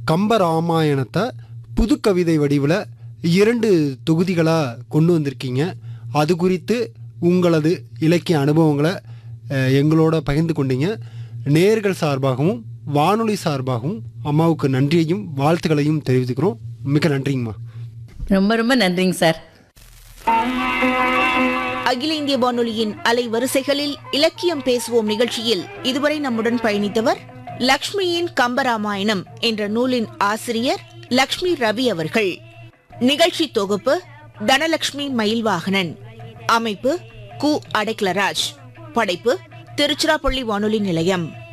கம்பராமாயணத்தை புது கவிதை வடிவில் இரண்டு தொகுதிகளாக கொண்டு வந்திருக்கீங்க அது குறித்து உங்களது இலக்கிய அனுபவங்களை அஹ், எங்களோட பகிர்ந்து கொண்டீங்க நேர்கள் சார்பாகவும் வானொலி சார்பாகவும் அம்மாவுக்கு நன்றியையும் வாழ்த்துக்களையும் தெரிவித்துக்கிறோம் மிக்க நன்றிங்கம்மா ரொம்ப ரொம்ப நன்றிங்க சார் அகில இந்திய வானொலியின் அலை வரிசைகளில் இலக்கியம் பேசுவோம் நிகழ்ச்சியில் இதுவரை நம்முடன் பயணித்தவர் லக்ஷ்மியின் கம்பராமாயணம் என்ற நூலின் ஆசிரியர் லக்ஷ்மி ரவி அவர்கள் நிகழ்ச்சி தொகுப்பு தனலட்சுமி மயில்வாகனன் அமைப்பு கு அடைக்கலராஜ் படைப்பு திருச்சிராப்பள்ளி வானொலி நிலையம்